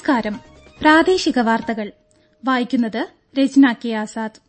നമസ്കാരം പ്രാദേശിക വാർത്തകൾ വായിക്കുന്നത് രജ്ന കെ ആസാദ്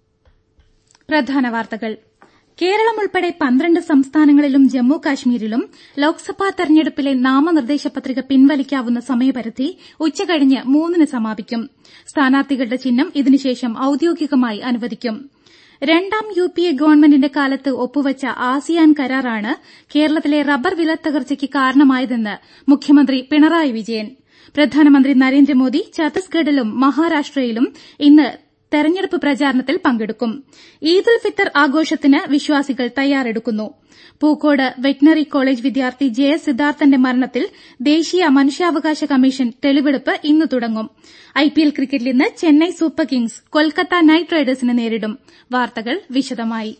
പ്രധാന വാർത്തകൾ കേരളം ഉൾപ്പെടെ പന്ത്രണ്ട് സംസ്ഥാനങ്ങളിലും ജമ്മു കാശ്മീരിലും ലോക്സഭാ തെരഞ്ഞെടുപ്പിലെ നാമനിർദ്ദേശ പത്രിക പിൻവലിക്കാവുന്ന സമയപരിധി ഉച്ചകഴിഞ്ഞ് മൂന്നിന് സമാപിക്കും സ്ഥാനാർത്ഥികളുടെ ചിഹ്നം ഇതിനുശേഷം ഔദ്യോഗികമായി അനുവദിക്കും രണ്ടാം യുപിഎ ഗവൺമെന്റിന്റെ കാലത്ത് ഒപ്പുവച്ച ആസിയാൻ കരാറാണ് കേരളത്തിലെ റബ്ബർ വിലത്തകർച്ചയ്ക്ക് കാരണമായതെന്ന് മുഖ്യമന്ത്രി പിണറായി വിജയൻ പ്രധാനമന്ത്രി നരേന്ദ്രമോദി ഛത്തീസ്ഗഡിലും മഹാരാഷ്ട്രയിലും ഇന്ന് തെരഞ്ഞെടുപ്പ് പ്രചാരണത്തിൽ പങ്കെടുക്കും ഈദ് ഉൽ ഫിത്തർ ആഘോഷത്തിന് വിശ്വാസികൾ തയ്യാറെടുക്കുന്നു പൂക്കോട് വെറ്റിനറി കോളേജ് വിദ്യാർത്ഥി ജെ എസ് സിദ്ധാർത്ഥന്റെ മരണത്തിൽ ദേശീയ മനുഷ്യാവകാശ കമ്മീഷൻ തെളിവെടുപ്പ് ഇന്ന് തുടങ്ങും ഐപിഎൽ ക്രിക്കറ്റിൽ ഇന്ന് Chennai Super Kings Kolkata Knight റൈഡേഴ്സിനെ നേരിടും വാർത്തകൾ വിശദമായി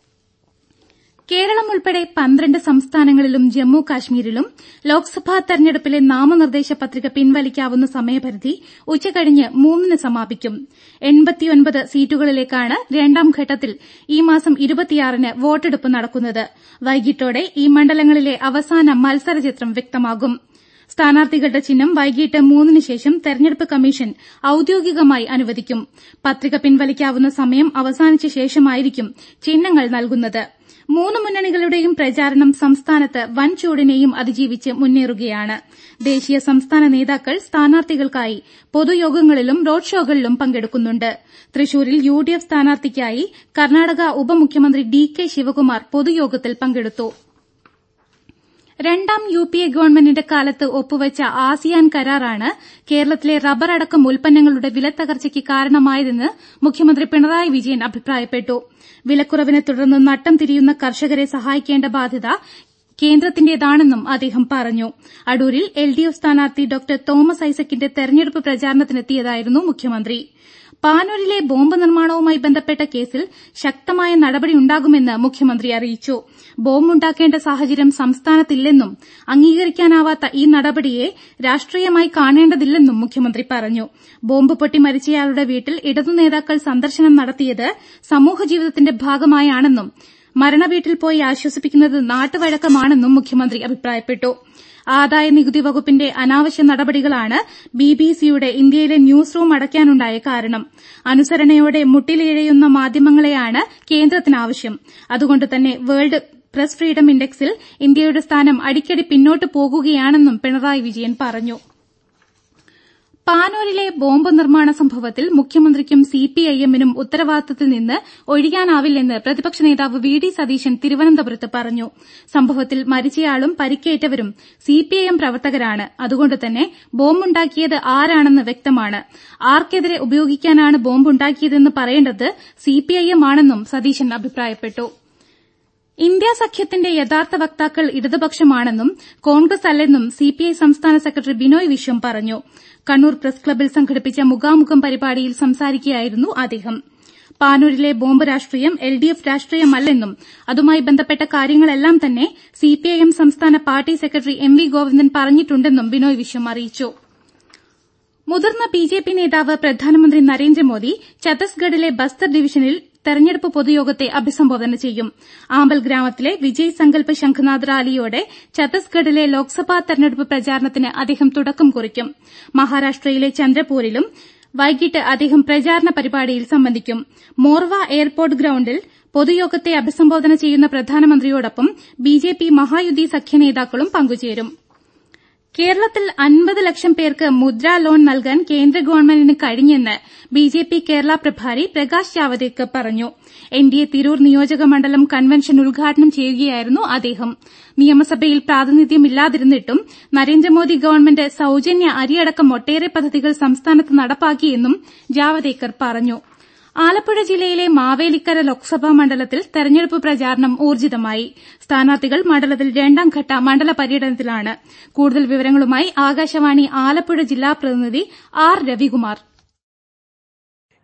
കേരളം ഉൾപ്പെടെ പന്ത്രണ്ട് സംസ്ഥാനങ്ങളിലും ജമ്മു കാശ്മീരിലും ലോക്സഭാ തെരഞ്ഞെടുപ്പിലെ നാമനിർദ്ദേശ പത്രിക പിൻവലിക്കാവുന്ന സമയപരിധി ഉച്ചകഴിഞ്ഞ് മൂന്നിന് സമാപിക്കും സീറ്റുകളിലേക്കാണ് രണ്ടാം ഘട്ടത്തിൽ ഈ മാസം ന് വോട്ടെടുപ്പ് നടക്കുന്നത് വൈകിട്ടോടെ ഈ മണ്ഡലങ്ങളിലെ അവസാന മത്സരചിത്രം വ്യക്തമാകും സ്ഥാനാർത്ഥികളുടെ ചിഹ്നം വൈകിട്ട് മൂന്നിന് ശേഷം തെരഞ്ഞെടുപ്പ് കമ്മീഷൻ ഔദ്യോഗികമായി അനുവദിക്കും പത്രിക പിൻവലിക്കാവുന്ന സമയം അവസാനിച്ച ശേഷമായിരിക്കും ചിഹ്നങ്ങൾ നൽകുന്നത് മൂന്ന് മുന്നണികളുടെയും പ്രചാരണം സംസ്ഥാനത്ത് വൻ ചൂടിനെയും അതിജീവിച്ച് മുന്നേറുകയാണ് ദേശീയ സംസ്ഥാന നേതാക്കൾ സ്ഥാനാർത്ഥികൾക്കായി പൊതുയോഗങ്ങളിലും റോഡ് ഷോകളിലും പങ്കെടുക്കുന്നുണ്ട് തൃശൂരിൽ യുഡിഎഫ് സ്ഥാനാർത്ഥിക്കായി കർണാടക ഉപമുഖ്യമന്ത്രി ഡി കെ ശിവകുമാർ പൊതുയോഗത്തിൽ പങ്കെടുത്തു രണ്ടാം യുപിഎ ഗവൺമെന്റിന്റെ കാലത്ത് ഒപ്പുവച്ച ആസിയാൻ കരാറാണ് കേരളത്തിലെ റബ്ബർ അടക്കം ഉൽപ്പന്നങ്ങളുടെ വിലത്തകർച്ചയ്ക്ക് കാരണമായതെന്ന് മുഖ്യമന്ത്രി പിണറായി വിജയൻ അഭിപ്രായപ്പെട്ടു വിലക്കുറവിനെ തുടർന്ന് നട്ടം തിരിയുന്ന കർഷകരെ സഹായിക്കേണ്ട ബാധ്യത കേന്ദ്രത്തിന്റേതാണെന്നും അദ്ദേഹം പറഞ്ഞു അടൂരിൽ എൽഡിഎഫ് സ്ഥാനാർത്ഥി ഡോക്ടർ തോമസ് ഐസക്കിന്റെ തെരഞ്ഞെടുപ്പ് പ്രചാരണത്തിനെത്തിയതായിരുന്നു മുഖ്യമന്ത്രി പാനൂരിലെ ബോംബ് നിർമ്മാണവുമായി ബന്ധപ്പെട്ട കേസിൽ ശക്തമായ നടപടിയുണ്ടാകുമെന്ന് മുഖ്യമന്ത്രി അറിയിച്ചു ബോംബുണ്ടാക്കേണ്ട സാഹചര്യം സംസ്ഥാനത്തില്ലെന്നും അംഗീകരിക്കാനാവാത്ത ഈ നടപടിയെ രാഷ്ട്രീയമായി കാണേണ്ടതില്ലെന്നും മുഖ്യമന്ത്രി പറഞ്ഞു ബോംബ് പൊട്ടി മരിച്ചയാളുടെ വീട്ടിൽ ഇടതു നേതാക്കൾ സന്ദർശനം നടത്തിയത് സമൂഹജീവിതത്തിന്റെ ഭാഗമായാണെന്നും മരണവീട്ടിൽ പോയി ആശ്വസിപ്പിക്കുന്നത് നാട്ടുവഴക്കമാണെന്നും മുഖ്യമന്ത്രി അഭിപ്രായപ്പെട്ടു ആദായ നികുതി വകുപ്പിന്റെ അനാവശ്യ നടപടികളാണ് ബിബിസിയുടെ ഇന്ത്യയിലെ ന്യൂസ് റൂം അടയ്ക്കാനുണ്ടായ കാരണം അനുസരണയോടെ മുട്ടിലിഴയുന്ന മാധ്യമങ്ങളെയാണ് കേന്ദ്രത്തിന് ആവശ്യം അതുകൊണ്ട് തന്നെ വേൾഡ് പ്രസ് ഫ്രീഡം ഇൻഡെക്സിൽ ഇന്ത്യയുടെ സ്ഥാനം അടിക്കടി പിന്നോട്ട് പോകുകയാണെന്നും പിണറായി വിജയൻ പറഞ്ഞു പാനൂരിലെ ബോംബ് നിർമ്മാണ സംഭവത്തിൽ മുഖ്യമന്ത്രിക്കും സിപിഐഎമ്മിനും ഉത്തരവാദിത്തത്തിൽ നിന്ന് ഒഴിയാനാവില്ലെന്ന് പ്രതിപക്ഷ നേതാവ് വി ഡി സതീശൻ തിരുവനന്തപുരത്ത് പറഞ്ഞു സംഭവത്തിൽ മരിച്ചയാളും പരിക്കേറ്റവരും സിപിഐഎം പ്രവർത്തകരാണ് അതുകൊണ്ട് തന്നെ ബോംബുണ്ടാക്കിയത് ആരാണെന്ന് വ്യക്തമാണ് ആർക്കെതിരെ ഉപയോഗിക്കാനാണ് ബോംബുണ്ടാക്കിയതെന്ന് പറയേണ്ടത് സിപിഐഎം ആണെന്നും സതീശൻ അഭിപ്രായപ്പെട്ടു ഇന്ത്യാ സഖ്യത്തിന്റെ യഥാർത്ഥ വക്താക്കൾ ഇടതുപക്ഷമാണെന്നും കോൺഗ്രസ് അല്ലെന്നും സിപിഐ സംസ്ഥാന സെക്രട്ടറി ബിനോയ് വിശ്വം പറഞ്ഞു കണ്ണൂർ പ്രസ് ക്ലബ്ബിൽ സംഘടിപ്പിച്ച മുഖാമുഖം പരിപാടിയിൽ സംസാരിക്കുകയായിരുന്നു അദ്ദേഹം പാനൂരിലെ ബോംബ് രാഷ്ട്രീയം എൽഡിഎഫ് രാഷ്ട്രീയമല്ലെന്നും അതുമായി ബന്ധപ്പെട്ട കാര്യങ്ങളെല്ലാം തന്നെ സിപിഐഎം സംസ്ഥാന party secretary M V Govindan പറഞ്ഞിട്ടുണ്ടെന്നും ബിനോയ് വിശ്വം അറിയിച്ചു മുതിർന്ന ബിജെപി നേതാവ് പ്രധാനമന്ത്രി നരേന്ദ്രമോദി ഛത്തീസ്ഗഡിലെ ബസ്തർ ഡിവിഷനിൽ തെരഞ്ഞെടുപ്പ് പൊതുയോഗത്തെ അഭിസംബോധന ചെയ്യും ആമ്പൽ ഗ്രാമത്തിലെ വിജയ് സങ്കൽപ് ശംഖനാഥ് റാലിയോടെ ഛത്തീസ്ഗഡിലെ ലോക്സഭാ തെരഞ്ഞെടുപ്പ് പ്രചാരണത്തിന് അദ്ദേഹം തുടക്കം കുറിക്കും മഹാരാഷ്ട്രയിലെ ചന്ദ്രപൂരിലും വൈകിട്ട് അദ്ദേഹം പ്രചാരണ പരിപാടിയിൽ സംബന്ധിക്കും മോർവ എയർപോർട്ട് ഗ്രൌണ്ടിൽ പൊതുയോഗത്തെ അഭിസംബോധന ചെയ്യുന്ന പ്രധാനമന്ത്രിയോടൊപ്പം ബിജെപി മഹായുതി സഖ്യ നേതാക്കളും പങ്കുചേരും കേരളത്തിൽ അൻപത് ലക്ഷം പേർക്ക് മുദ്രാ ലോൺ നൽകാൻ കേന്ദ്ര ഗവൺമെന്റിന് കഴിഞ്ഞെന്ന് ബിജെപി കേരള പ്രഭാരി പ്രകാശ് ജാവദേക്കർ പറഞ്ഞു എൻഡിഎ തിരൂർ നിയോജക മണ്ഡലം കൺവെൻഷൻ ഉദ്ഘാടനം ചെയ്യുകയായിരുന്നു അദ്ദേഹം നിയമസഭയിൽ പ്രാതിനിധ്യമില്ലാതിരുന്നിട്ടും നരേന്ദ്രമോദി ഗവൺമെന്റ് സൌജന്യ അരിയടക്കം ഒട്ടേറെ പദ്ധതികൾ സംസ്ഥാനത്ത് നടപ്പാക്കിയെന്നും ജാവദേക്കർ പറഞ്ഞു ആലപ്പുഴ ജില്ലയിലെ മാവേലിക്കര ലോക്സഭാ മണ്ഡലത്തിൽ തെരഞ്ഞെടുപ്പ് പ്രചാരണം ഊർജിതമായി സ്ഥാനാർത്ഥികൾ മണ്ഡലത്തിൽ രണ്ടാംഘട്ട മണ്ഡല പര്യടനത്തിലാണ് കൂടുതൽ വിവരങ്ങളുമായി ആകാശവാണി ആലപ്പുഴ ജില്ലാ പ്രതിനിധി R Ravikumar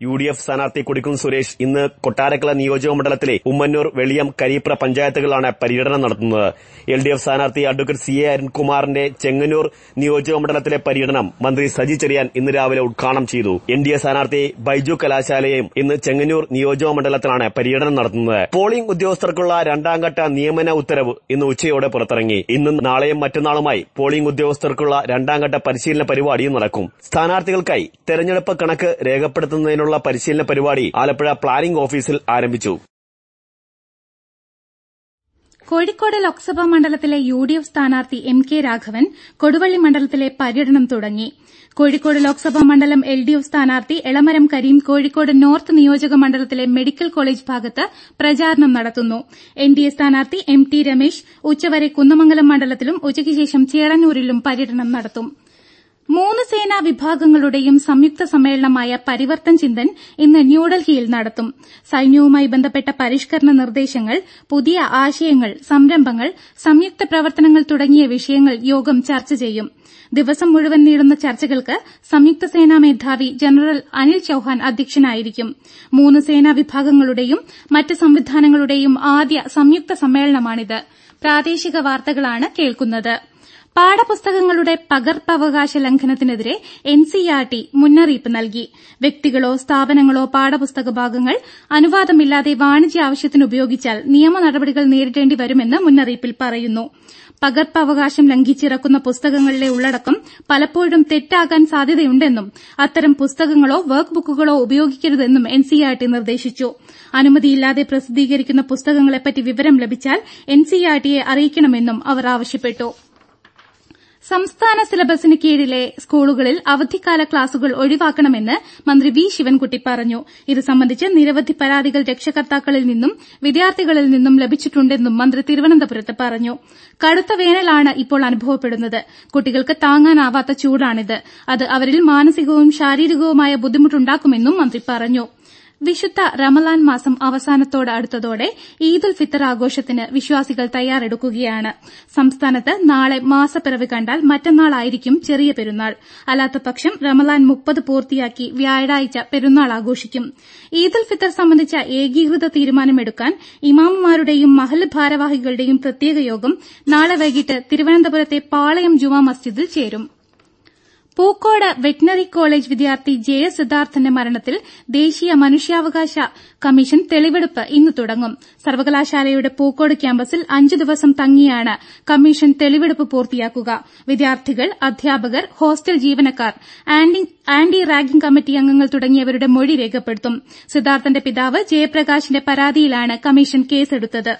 U D F സ്ഥാനാർത്ഥി കൊടിക്കുന്ന് സുരേഷ് ഇന്ന് കൊട്ടാരക്കല നിയോജക മണ്ഡലത്തിലെ ഉമ്മന്നൂർ വെളിയം കരീപ്ര പഞ്ചായത്തുകളിലാണ് പര്യടനം നടത്തുന്നത് എൽ ഡി എഫ് സ്ഥാനാർത്ഥി അഡ്വക്കേറ്റ് സി എ അരുൺകുമാറിന്റെ ചെങ്ങന്നൂർ നിയോജക മണ്ഡലത്തിലെ പര്യടനം മന്ത്രി സജി ചെറിയാൻ ഇന്ന് രാവിലെ ഉദ്ഘാടനം ചെയ്തു എൻ ഡി എ സ്ഥാനാർത്ഥി ബൈജു കലാശാലയും ഇന്ന് ചെങ്ങന്നൂർ നിയോജക മണ്ഡലത്തിലാണ് പര്യടനം നടത്തുന്നത് പോളിംഗ് ഉദ്യോഗസ്ഥർക്കുള്ള രണ്ടാംഘട്ട നിയമന ഉത്തരവ് ഇന്ന് ഉച്ചയോടെ പുറത്തിറങ്ങി ഇന്നും നാളെയും മറ്റന്നാളുമായി പോളിംഗ് ഉദ്യോഗസ്ഥർക്കുള്ള രണ്ടാംഘട്ട പരിശീലന പരിപാടിയും നടക്കും സ്ഥാനാർത്ഥികൾക്കായി തെരഞ്ഞെടുപ്പ് കണക്ക് രേഖപ്പെടുത്തുന്നതിനുള്ള പരിശീലന പരിപാടി ആലപ്പുഴ പ്ലാനിംഗ് ഓഫീസിൽ ആരംഭിച്ചു കോഴിക്കോട് ലോക്സഭാ മണ്ഡലത്തിലെ യു ഡി എഫ് സ്ഥാനാർത്ഥി എം കെ രാഘവൻ കൊടുവള്ളി മണ്ഡലത്തിലെ പര്യടനം തുടങ്ങി കോഴിക്കോട് ലോക്സഭാ മണ്ഡലം എൽ ഡി എഫ് സ്ഥാനാർത്ഥി എളമരം കരീം കോഴിക്കോട് നോർത്ത് നിയോജക മണ്ഡലത്തിലെ മെഡിക്കൽ കോളേജ് ഭാഗത്ത് പ്രചാരണം നടത്തുന്നു എൻ ഡി എ സ്ഥാനാർത്ഥി എം ടി രമേശ് ഉച്ചവരെ കുന്നമംഗലം മണ്ഡലത്തിലും ഉച്ചയ്ക്ക് ശേഷം ചേളന്നൂരിലും പര്യടനം നടത്തും മൂന്ന് സേനാ വിഭാഗങ്ങളുടെയും സംയുക്ത സമ്മേളനമായ പരിവർത്തൻ ചിന്തൻ ഇന്ന് ന്യൂഡൽഹിയിൽ നടത്തും സൈന്യവുമായി ബന്ധപ്പെട്ട പരിഷ്കരണ നിർദ്ദേശങ്ങൾ പുതിയ ആശയങ്ങൾ സംരംഭങ്ങൾ സംയുക്ത പ്രവർത്തനങ്ങൾ തുടങ്ങിയ വിഷയങ്ങൾ യോഗം ചർച്ച ചെയ്യും ദിവസം മുഴുവൻ നീളുന്ന ചർച്ചകൾക്ക് സംയുക്ത സേനാ മേധാവി ജനറൽ അനിൽ ചൌഹാൻ അധ്യക്ഷനായിരിക്കും മൂന്ന് സേനാ വിഭാഗങ്ങളുടെയും മറ്റ് സംവിധാനങ്ങളുടെയും ആദ്യ സംയുക്ത സമ്മേളനമാണിത് പ്രാദേശിക വാർത്തകളാണ് കേൾക്കുന്നത് പാഠപുസ്തകങ്ങളുടെ പകർപ്പവകാശ ലംഘനത്തിനെതിരെ എൻസിഇആർടി മുന്നറിയിപ്പ് നൽകി വ്യക്തികളോ സ്ഥാപനങ്ങളോ പാഠപുസ്തക ഭാഗങ്ങൾ അനുവാദമില്ലാതെ വാണിജ്യ ആവശ്യത്തിന് ഉപയോഗിച്ചാൽ നിയമ നടപടികൾ നേരിടേണ്ടി വരുമെന്ന് മുന്നറിയിപ്പിൽ പറയുന്നു പകർപ്പവകാശം ലംഘിച്ചിറക്കുന്ന പുസ്തകങ്ങളിലെ ഉള്ളടക്കം പലപ്പോഴും തെറ്റാകാൻ സാധ്യതയുണ്ടെന്നും അത്തരം പുസ്തകങ്ങളോ വർക്ക് ബുക്കുകളോ ഉപയോഗിക്കരുതെന്നും എൻസിഇആർടി നിർദ്ദേശിച്ചു അനുമതിയില്ലാതെ പ്രസിദ്ധീകരിക്കുന്ന പുസ്തകങ്ങളെപ്പറ്റി വിവരം ലഭിച്ചാൽ എൻസിഇആർടിയെ അറിയിക്കണമെന്നും അവർ ആവശ്യപ്പെട്ടു സംസ്ഥാന സിലബസിന് കീഴിലെ സ്കൂളുകളിൽ അവധിക്കാല ക്ലാസുകൾ ഒഴിവാക്കണമെന്ന് മന്ത്രി വി ശിവൻകുട്ടി പറഞ്ഞു ഇത് സംബന്ധിച്ച് നിരവധി പരാതികൾ രക്ഷകർത്താക്കളിൽ നിന്നും വിദ്യാർത്ഥികളിൽ നിന്നും ലഭിച്ചിട്ടുണ്ടെന്നും മന്ത്രി തിരുവനന്തപുരത്ത് പറഞ്ഞു കടുത്ത വേനലാണ് ഇപ്പോൾ അനുഭവപ്പെടുന്നത് കുട്ടികൾക്ക് താങ്ങാനാവാത്ത ചൂടാണിത് അത് അവരിൽ മാനസികവും ശാരീരികവുമായ ബുദ്ധിമുട്ടുണ്ടാക്കുമെന്നും മന്ത്രി പറഞ്ഞു വിശുദ്ധ റമലാൻ മാസം അവസാനത്തോട് അടുത്തതോടെ ഈദുൽ ഫിത്തർ ആഘോഷത്തിന് വിശ്വാസികൾ തയ്യാറെടുക്കുകയാണ് സംസ്ഥാനത്ത് നാളെ മാസപ്പിറവി കണ്ടാൽ മറ്റന്നാളായിരിക്കും ചെറിയ പെരുന്നാൾ അല്ലാത്തപക്ഷം റമലാൻ മുപ്പത് പൂർത്തിയാക്കി വ്യാഴാഴ്ച പെരുന്നാൾ ആഘോഷിക്കും ഈദുൽ ഫിത്തർ സംബന്ധിച്ച ഏകീകൃത തീരുമാനമെടുക്കാൻ ഇമാമുമാരുടെയും മഹല്ല് ഭാരവാഹികളുടെയും പ്രത്യേക യോഗം നാളെ വൈകിട്ട് തിരുവനന്തപുരത്തെ പാളയം ജുമാ മസ്ജിദിൽ ചേരും പൂക്കോട് വെറ്റിനറി കോളേജ് വിദ്യാർത്ഥി ജെ എസ് സിദ്ധാർത്ഥന്റെ മരണത്തിൽ ദേശീയ മനുഷ്യാവകാശ കമ്മീഷൻ തെളിവെടുപ്പ് ഇന്ന് തുടങ്ങും സർവകലാശാലയുടെ പൂക്കോട് ക്യാമ്പസിൽ അഞ്ചു ദിവസം തങ്ങിയാണ് കമ്മീഷൻ തെളിവെടുപ്പ് പൂർത്തിയാക്കുക വിദ്യാർത്ഥികൾ അധ്യാപകർ ഹോസ്റ്റൽ ജീവനക്കാർ ആന്റി റാഗിംഗ് കമ്മിറ്റി അംഗങ്ങൾ തുടങ്ങിയവരുടെ മൊഴി രേഖപ്പെടുത്തും സിദ്ധാർത്ഥന്റെ പിതാവ് ജയപ്രകാശിന്റെ പരാതിയിലാണ് കമ്മീഷൻ കേസെടുത്തത്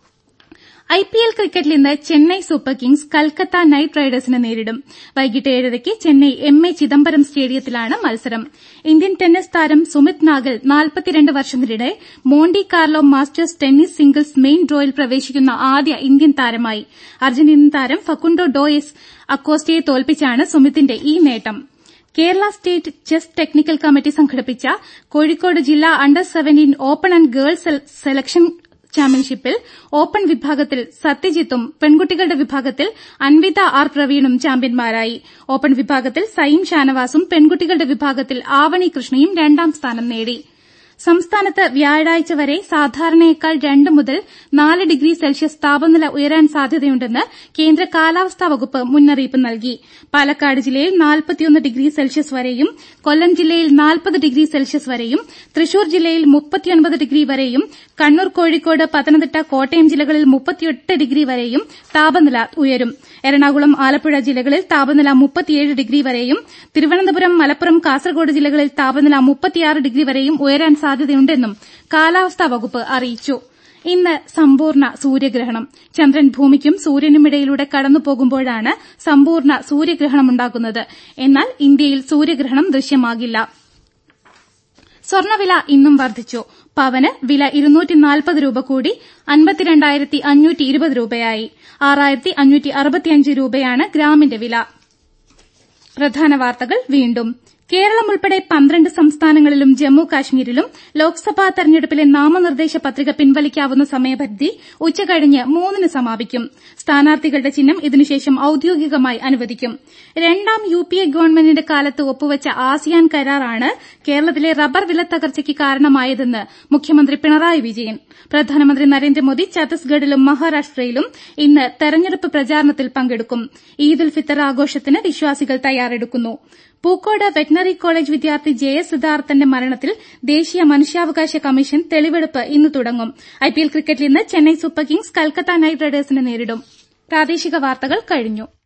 ഐപിഎൽ ക്രിക്കറ്റിൽ ഇന്ന് Chennai Super Kings Kolkata Knight റൈഡേഴ്സിനെ നേരിടും വൈകിട്ട് ഏഴരയ്ക്ക് ചെന്നൈ എം എ ചിദംബരം സ്റ്റേഡിയത്തിലാണ് മത്സരം ഇന്ത്യൻ ടെന്നീസ് താരം സുമിത് നാഗൽ നാൽപ്പത്തിരണ്ട് വർഷത്തിനിടെ Monte Carlo Masters tennis singles main ഡ്രോയിൽ പ്രവേശിക്കുന്ന ആദ്യ ഇന്ത്യൻ താരമായി അർജന്റീനൻ താരം ഫക്കുണ്ടോ ഡോയസ് അക്കോസ്റ്റയെ തോൽപ്പിച്ചാണ് സുമിത്തിന്റെ ഈ നേട്ടം Kerala state chess technical committee സംഘടിപ്പിച്ച കോഴിക്കോട് ജില്ലാ under seventeen open and girls selection ചാമ്പ്യൻഷിപ്പിൽ ഓപ്പൺ വിഭാഗത്തിൽ സത്യജിത്തും പെൺകുട്ടികളുടെ വിഭാഗത്തിൽ അൻവിത ആർ പ്രവീണും ചാമ്പ്യന്മാരായി ഓപ്പൺ വിഭാഗത്തിൽ സയിം ഷാനവാസും പെൺകുട്ടികളുടെ വിഭാഗത്തിൽ ആവണി കൃഷ്ണയും രണ്ടാം സ്ഥാനം നേടി സംസ്ഥാനത്ത് വ്യാഴാഴ്ച വരെ സാധാരണയേക്കാൾ രണ്ട് മുതൽ നാല് ഡിഗ്രി സെൽഷ്യസ് താപനില ഉയരാൻ സാധ്യതയുണ്ടെന്ന് കേന്ദ്ര കാലാവസ്ഥാ വകുപ്പ് മുന്നറിയിപ്പ് നൽകി പാലക്കാട് ജില്ലയിൽ നാൽപ്പത്തിയൊന്ന് ഡിഗ്രി സെൽഷ്യസ് വരെയും കൊല്ലം ജില്ലയിൽ നാൽപ്പത് ഡിഗ്രി സെൽഷ്യസ് വരെയും തൃശൂർ ജില്ലയിൽ മുപ്പത്തിയൊൻപത് ഡിഗ്രി വരെയും കണ്ണൂർ കോഴിക്കോട് പത്തനംതിട്ട കോട്ടയം ജില്ലകളിൽ മുപ്പത്തിയെട്ട് ഡിഗ്രി വരെയും താപനില ഉയരും എറണാകുളം ആലപ്പുഴ ജില്ലകളിൽ താപനില മുപ്പത്തിയേഴ് ഡിഗ്രി വരെയും തിരുവനന്തപുരം മലപ്പുറം കാസർഗോഡ് ജില്ലകളിൽ താപനില മുപ്പത്തിയാറ് ഡിഗ്രി വരെയും ഉയരാൻ സാധ്യതയുണ്ടെന്നും കാലാവസ്ഥാ വകുപ്പ് അറിയിച്ചു ഇന്ന് സമ്പൂർണ്ണ സൂര്യഗ്രഹണം ചന്ദ്രൻ ഭൂമിക്കും സൂര്യനുമിടയിലൂടെ കടന്നുപോകുമ്പോഴാണ് സമ്പൂർണ്ണ സൂര്യഗ്രഹണമുണ്ടാകുന്നത് എന്നാൽ ഇന്ത്യയിൽ സൂര്യഗ്രഹണം ദൃശ്യമാകില്ല സ്വർണ്ണവില ഇന്നും വർദ്ധിച്ചു പവന് വില ഇരുന്നൂറ്റി നാൽപ്പത് രൂപ കൂടി അൻപത്തിരണ്ടായിരത്തി അഞ്ഞൂറ്റി ഇരുപത് രൂപയായി ആറായിരത്തി അഞ്ഞൂറ്റി അറുപത്തിയഞ്ച് രൂപയാണ് ഗ്രാമിന്റെ വില പ്രധാന വാർത്തകൾ വീണ്ടും കേരളം ഉൾപ്പെടെ പന്ത്രണ്ട് സംസ്ഥാനങ്ങളിലും ജമ്മു കാശ്മീരിലും ലോക്സഭാ തെരഞ്ഞെടുപ്പിലെ നാമനിർദ്ദേശ പത്രിക പിൻവലിക്കാവുന്ന സമയപരിധി ഉച്ചകഴിഞ്ഞ് മൂന്നിന് സമാപിക്കും സ്ഥാനാർത്ഥികളുടെ ചിഹ്നം ഇതിനുശേഷം ഔദ്യോഗികമായി അനുവദിക്കും രണ്ടാം യു പി എ ഗവൺമെന്റിന്റെ കാലത്ത് ഒപ്പുവച്ച ആസിയാൻ കരാറാണ് കേരളത്തിലെ റബ്ബർ വിലത്തകർച്ചയ്ക്ക് കാരണമായതെന്ന് മുഖ്യമന്ത്രി പിണറായി വിജയൻ പ്രധാനമന്ത്രി നരേന്ദ്രമോദി ഛത്തീസ്ഗഡിലും മഹാരാഷ്ട്രയിലും ഇന്ന് തെരഞ്ഞെടുപ്പ് പ്രചാരണത്തിൽ പങ്കെടുക്കും ഈദ് ഉൽ ഫിത്തർ ആഘോഷത്തിന് വിശ്വാസികൾ തയ്യാറെടുക്കുന്നു പൂക്കോട് വെറ്റിനറി കോളേജ് വിദ്യാർത്ഥി ജെ എസ് സിദ്ധാർത്ഥന്റെ മരണത്തിൽ ദേശീയ മനുഷ്യാവകാശ കമ്മീഷൻ തെളിവെടുപ്പ് ഇന്ന് തുടങ്ങും ഐപിഎൽ ക്രിക്കറ്റിൽ ഇന്ന് Chennai Super Kings Kolkata Knight റൈഡേഴ്സിനെ നേരിടും പ്രാദേശിക വാർത്തകൾ കഴിഞ്ഞു